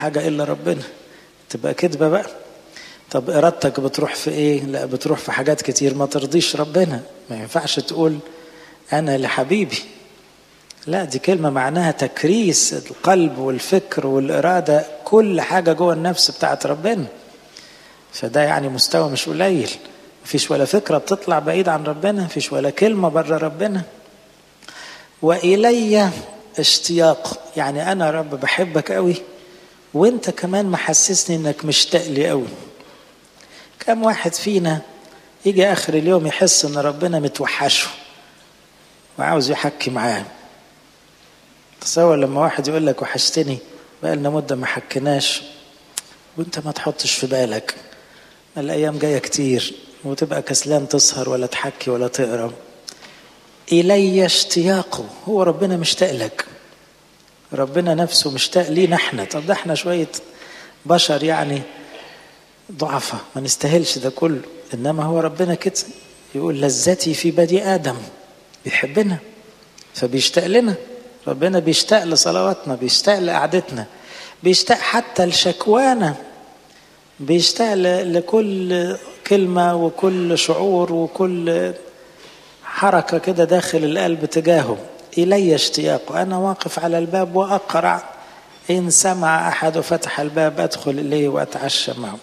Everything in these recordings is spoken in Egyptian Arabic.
حاجة إلا ربنا تبقى كذبة بقى طب إرادتك بتروح في إيه؟ لا بتروح في حاجات كتير ما ترضيش ربنا ما ينفعش تقول أنا لحبيبي لا دي كلمة معناها تكريس القلب والفكر والإرادة كل حاجة جوه النفس بتاعت ربنا فده يعني مستوى مش قليل مفيش ولا فكرة بتطلع بعيد عن ربنا مفيش ولا كلمة بره ربنا وإلي اشتياق يعني أنا رب بحبك قوي وانت كمان محسسني انك مشتاق لي قوي كم واحد فينا يجي اخر اليوم يحس ان ربنا متوحشه وعاوز يحكي معاه تصور لما واحد يقول لك وحشتني بقى لنا مده ما حكيناش وانت ما تحطش في بالك الايام جايه كتير وتبقى كسلان تسهر ولا تحكي ولا تقرا الي اشتياقه هو ربنا مشتاق لك ربنا نفسه مشتاق لينا احنا طب ده احنا شويه بشر يعني ضعفة ما نستاهلش ده كله انما هو ربنا كده يقول لذتي في بدي ادم بيحبنا فبيشتاق لنا ربنا بيشتاق لصلواتنا بيشتاق لقعدتنا بيشتاق حتى لشكوانا بيشتاق لكل كلمة وكل شعور وكل حركة كده داخل القلب تجاهه إلي اشتياق أنا واقف على الباب وأقرع إن سمع أحد فتح الباب أدخل إليه وأتعشى معه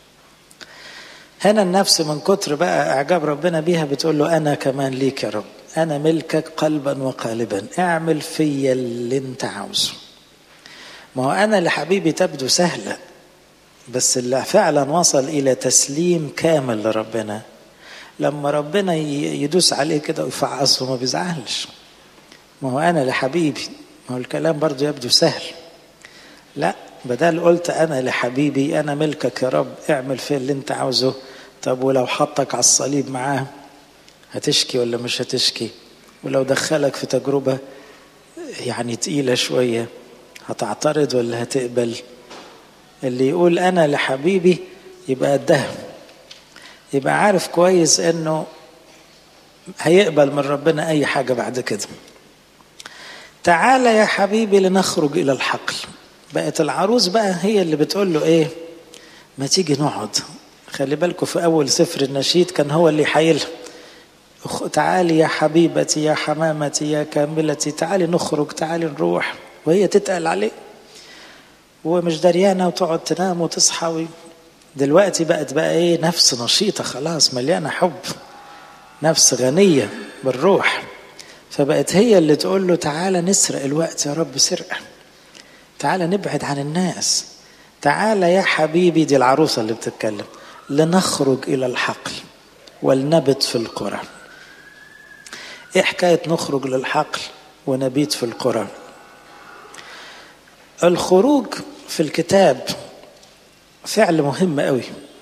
هنا النفس من كتر بقى إعجاب ربنا بيها بتقول له أنا كمان ليك يا رب أنا ملكك قلبا وقالبا اعمل فيا اللي أنت عاوزه ما هو أنا لحبيبي تبدو سهلة بس اللي فعلا وصل إلى تسليم كامل لربنا لما ربنا يدوس عليه كده ويفعصه ما بيزعلش ما هو أنا لحبيبي ما هو الكلام برضو يبدو سهل لا بدل قلت أنا لحبيبي أنا ملكك يا رب اعمل فيه اللي أنت عاوزه طب ولو حطك على الصليب معاه هتشكي ولا مش هتشكي ولو دخلك في تجربة يعني تقيلة شوية هتعترض ولا هتقبل اللي يقول أنا لحبيبي يبقى قدها يبقى عارف كويس انه هيقبل من ربنا اي حاجه بعد كده تعالى يا حبيبي لنخرج الى الحقل بقت العروس بقى هي اللي بتقول له ايه ما تيجي نقعد خلي بالكم في اول سفر النشيد كان هو اللي حايلها تعالي يا حبيبتي يا حمامتي يا كاملتي تعالي نخرج تعالي نروح وهي تتقل عليه ومش دريانه وتقعد تنام وتصحى و... دلوقتي بقت بقى ايه نفس نشيطه خلاص مليانه حب نفس غنيه بالروح فبقت هي اللي تقول له تعالى نسرق الوقت يا رب سرقه تعالى نبعد عن الناس تعالى يا حبيبي دي العروسه اللي بتتكلم لنخرج الى الحقل ولنبت في القرى ايه حكايه نخرج للحقل ونبيت في القرى الخروج في الكتاب فعل مهم قوي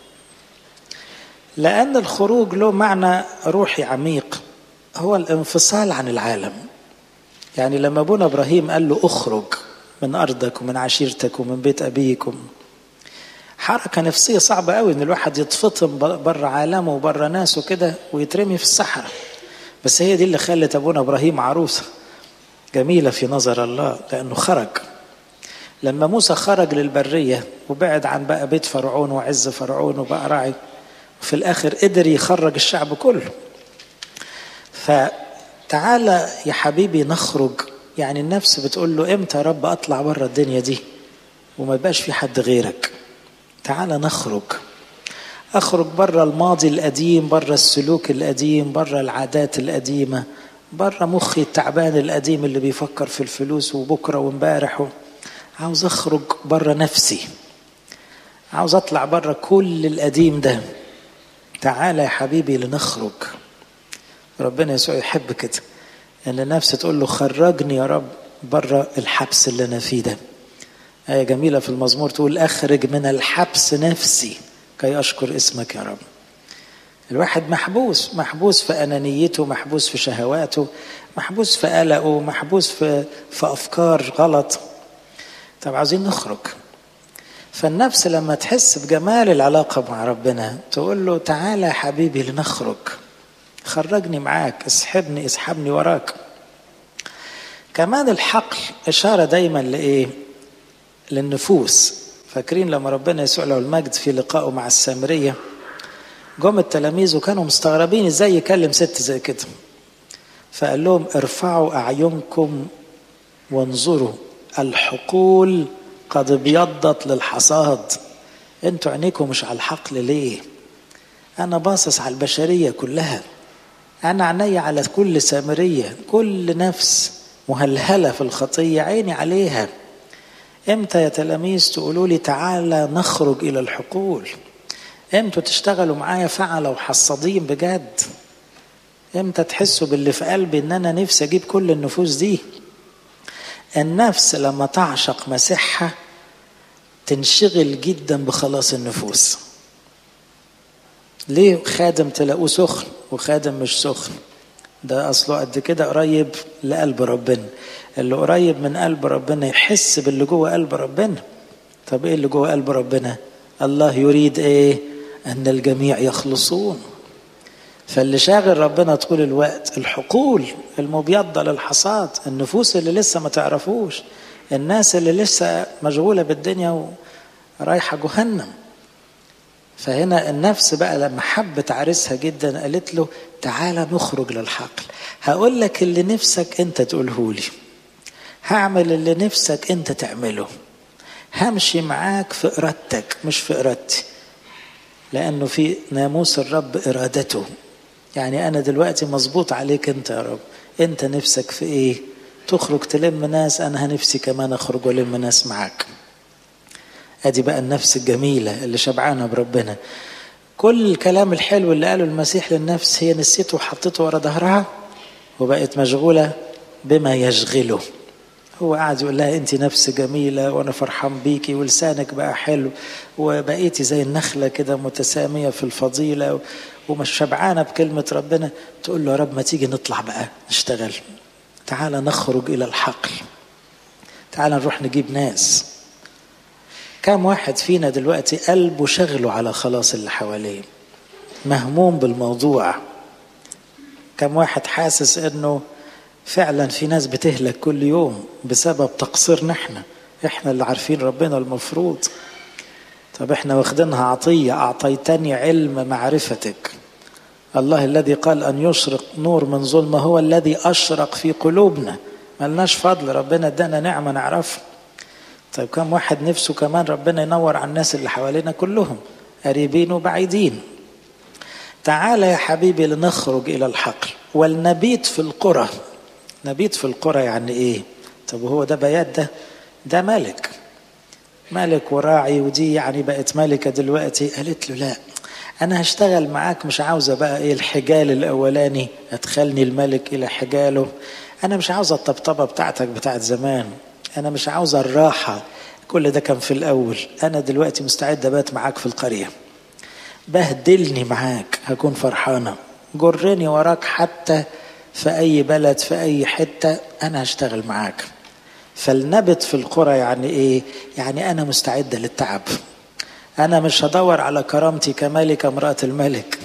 لأن الخروج له معنى روحي عميق هو الانفصال عن العالم يعني لما ابونا ابراهيم قال له اخرج من ارضك ومن عشيرتك ومن بيت ابيكم حركه نفسيه صعبه قوي ان الواحد يتفطم بره عالمه وبره ناسه كده ويترمي في الصحراء بس هي دي اللي خلت ابونا ابراهيم عروسه جميله في نظر الله لانه خرج لما موسى خرج للبرية وبعد عن بقى بيت فرعون وعز فرعون وبقى راعي وفي الآخر قدر يخرج الشعب كله فتعالى يا حبيبي نخرج يعني النفس بتقول له امتى يا رب اطلع بره الدنيا دي وما يبقاش في حد غيرك تعالى نخرج اخرج بره الماضي القديم بره السلوك القديم بره العادات القديمه بره مخي التعبان القديم اللي بيفكر في الفلوس وبكره وامبارح عاوز اخرج بره نفسي عاوز اطلع بره كل القديم ده تعالى يا حبيبي لنخرج ربنا يسوع يحب كده ان النفس تقول له خرجني يا رب بره الحبس اللي انا فيه ده آية جميلة في المزمور تقول أخرج من الحبس نفسي كي أشكر اسمك يا رب الواحد محبوس محبوس في أنانيته محبوس في شهواته محبوس في قلقه محبوس في, في أفكار غلط طب عاوزين نخرج فالنفس لما تحس بجمال العلاقة مع ربنا تقول له تعالى يا حبيبي لنخرج خرجني معاك اسحبني اسحبني وراك كمان الحقل إشارة دايما لإيه للنفوس فاكرين لما ربنا يسوع له المجد في لقائه مع السامرية جم التلاميذ وكانوا مستغربين ازاي يكلم ست زي كده فقال لهم ارفعوا أعينكم وانظروا الحقول قد ابيضت للحصاد انتوا عينيكم مش على الحقل ليه انا باصص على البشريه كلها انا عيني على كل سامريه كل نفس مهلهله في الخطيه عيني عليها امتى يا تلاميذ تقولوا لي تعالى نخرج الى الحقول امتى تشتغلوا معايا فعلة وحصادين بجد امتى تحسوا باللي في قلبي ان انا نفسي اجيب كل النفوس دي النفس لما تعشق مسيحها تنشغل جدا بخلاص النفوس ليه خادم تلاقوه سخن وخادم مش سخن ده اصله قد كده قريب لقلب ربنا اللي قريب من قلب ربنا يحس باللي جوه قلب ربنا طب ايه اللي جوه قلب ربنا الله يريد ايه ان الجميع يخلصون فاللي شاغل ربنا طول الوقت الحقول المبيضة للحصاد النفوس اللي لسه ما تعرفوش الناس اللي لسه مشغولة بالدنيا ورايحة جهنم فهنا النفس بقى لما حبت عريسها جدا قالت له تعالى نخرج للحقل هقول لك اللي نفسك انت تقوله لي هعمل اللي نفسك انت تعمله همشي معاك في ارادتك مش في ارادتي لانه في ناموس الرب ارادته يعني انا دلوقتي مظبوط عليك انت يا رب انت نفسك في ايه تخرج تلم ناس انا نفسي كمان اخرج والم ناس معاك ادي بقى النفس الجميله اللي شبعانه بربنا كل الكلام الحلو اللي قاله المسيح للنفس هي نسيته وحطته ورا ظهرها وبقت مشغوله بما يشغله هو قاعد يقول لها انت نفس جميله وانا فرحان بيكي ولسانك بقى حلو وبقيتي زي النخله كده متساميه في الفضيله ومش شبعانه بكلمه ربنا تقول له يا رب ما تيجي نطلع بقى نشتغل تعالى نخرج الى الحقل تعالى نروح نجيب ناس كم واحد فينا دلوقتي قلبه شغله على خلاص اللي حواليه مهموم بالموضوع كم واحد حاسس انه فعلا في ناس بتهلك كل يوم بسبب تقصيرنا احنا احنا اللي عارفين ربنا المفروض طب احنا واخدينها عطية اعطيتني علم معرفتك الله الذي قال ان يشرق نور من ظلمه هو الذي اشرق في قلوبنا ملناش فضل ربنا ادانا نعمة نعرفها طيب كم واحد نفسه كمان ربنا ينور على الناس اللي حوالينا كلهم قريبين وبعيدين تعال يا حبيبي لنخرج الى الحقل ولنبيت في القرى نبيت في القرى يعني ايه طب هو ده بيات ده ده ملك ملك وراعي ودي يعني بقت ملكة دلوقتي قالت له لا انا هشتغل معاك مش عاوزة بقى ايه الحجال الاولاني ادخلني الملك الى حجاله انا مش عاوزة الطبطبة بتاعتك بتاعت زمان انا مش عاوزة الراحة كل ده كان في الاول انا دلوقتي مستعد ابات معاك في القرية بهدلني معاك هكون فرحانة جرني وراك حتى في أي بلد في أي حتة أنا هشتغل معاك فلنبت في القرى يعني إيه؟ يعني أنا مستعدة للتعب أنا مش هدور على كرامتي كملكة امرأة الملك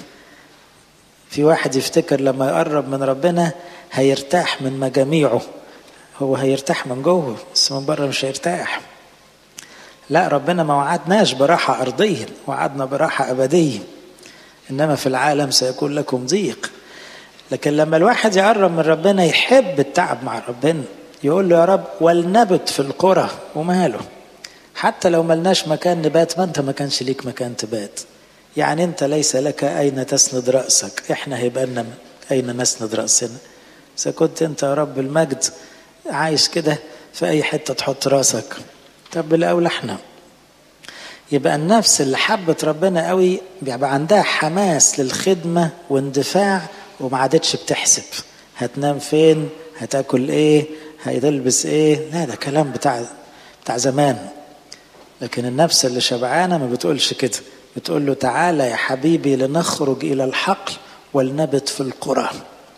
في واحد يفتكر لما يقرب من ربنا هيرتاح من مجاميعه هو هيرتاح من جوه بس من بره مش هيرتاح لا ربنا ما وعدناش براحة أرضية وعدنا براحة أبدية إنما في العالم سيكون لكم ضيق لكن لما الواحد يقرب من ربنا يحب التعب مع ربنا يقول له يا رب ولنبت في القرى وماله حتى لو ملناش مكان نبات ما انت ما كانش ليك مكان تبات يعني انت ليس لك اين تسند راسك احنا هيبقى لنا اين نسند راسنا اذا كنت انت يا رب المجد عايش كده في اي حته تحط راسك طب بالاولى احنا يبقى النفس اللي حبت ربنا قوي بيبقى عندها حماس للخدمه واندفاع وما عادتش بتحسب هتنام فين هتاكل ايه هتلبس ايه لا ده كلام بتاع بتاع زمان لكن النفس اللي شبعانه ما بتقولش كده بتقول له تعالى يا حبيبي لنخرج الى الحقل ولنبت في القرى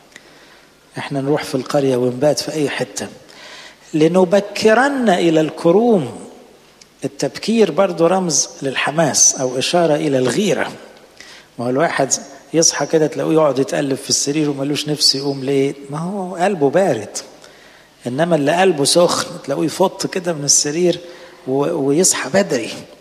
احنا نروح في القريه ونبات في اي حته لنبكرن الى الكروم التبكير برضو رمز للحماس او اشاره الى الغيره ما هو الواحد يصحى كده تلاقوه يقعد يتقلب في السرير وملوش نفس يقوم ليه ما هو قلبه بارد انما اللي قلبه سخن تلاقوه يفط كده من السرير ويصحى بدري